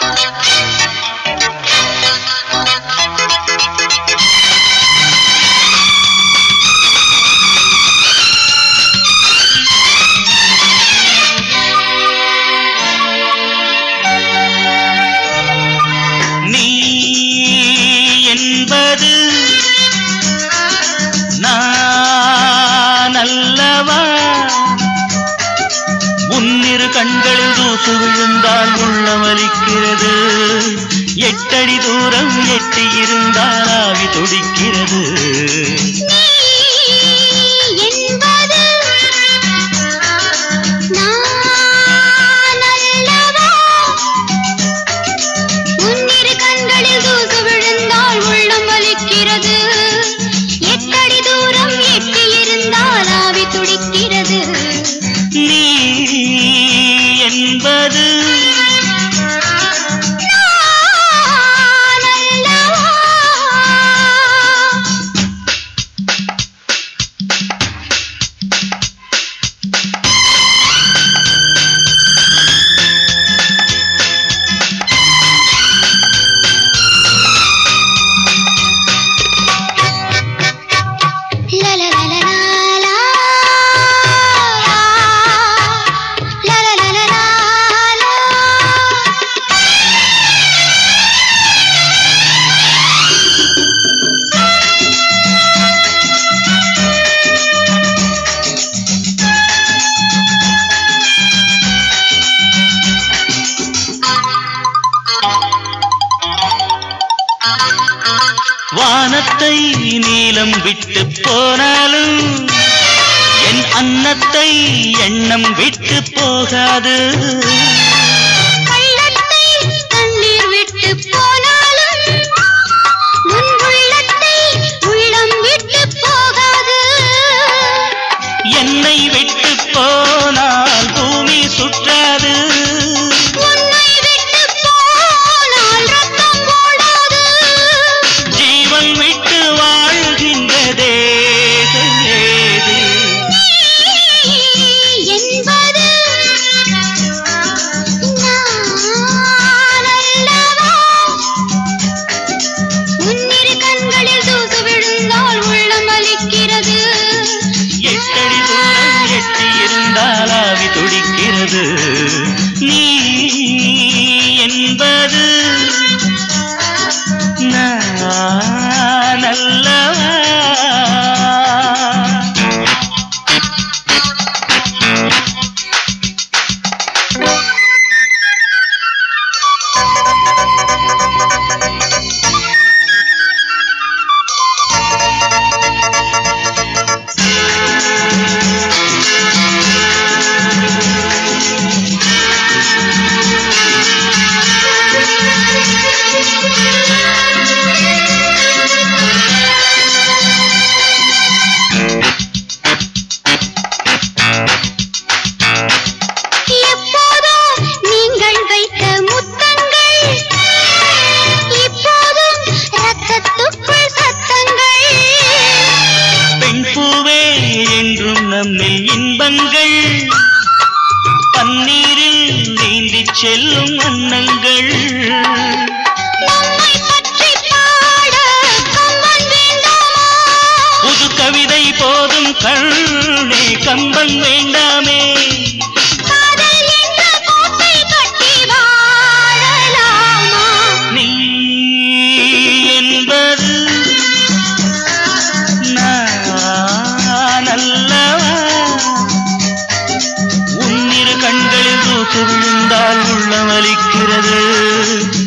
நீ என்பது நான் அல்லவா முன்னிரு கண்களில் தூசு விழுந்தால் உள்ளமலிக்கிறது எட்டடி தூரம் எட்டி இருந்தால் ஆவி துடிக்கிறது நீ என்பது நான் அல்லவா உன்னிரு கண்களில் தூசு விழுந்தால் உள்ளம் வலிக்கிறது எட்டடி தூரம் எட்டி இருந்தால் ஆவி துடிக்கிறது நீ என்பது நான் அல்லவா La la la la la la. La la la la la la. வானத்தை நீலம் விட்டு போனாலும் என் அன்னத்தை எண்ணம் விட்டு போகாது பள்ளத்தை தண்ணீர் விட்டு போனாலும் உன் உள்ளத்தை உள்ளம் விட்டு போகாது என்னை விட்டு போனால் பூமி சுற்றாது உன்னை விட்டு போனால் ரத்தம் ஓடாது ஜீவன் விட்டு வாழ்கின்ற தேசம் ஏது என்பது நான் அல்லவா உன்னிரு கண்களில் தூசு விழுந்தால் உள்ளம் வலிக்கிறது எட்டடி தூரம் எட்டி இருந்தால் ஆவி துடிக்கிறது நீ என்பது நான் அல்லவா எப்போதோ நீங்கள் வைத்த முத்தங்கள் இப்போதும் ரத்தத்துக்குள் சத்தங்கள் பெண் பூவே என்றும் நம்மில் இன்பங்கள் பன்னீரில் நீந்திச் செல்லும் வண்ணங்கள் நம்மை பற்றி பாட கம்பன் வேண்டாமா புது கவிதை போதும் கண்ணே கம்பன் வேண்டாமே காதல் என்ற கோட்டை கட்டி வாழலாமா நீ என்பது நான் அல்லவா உன்னிரு கண்களில் தூசு விழுந்தால் உள்ளமலிக்கிறது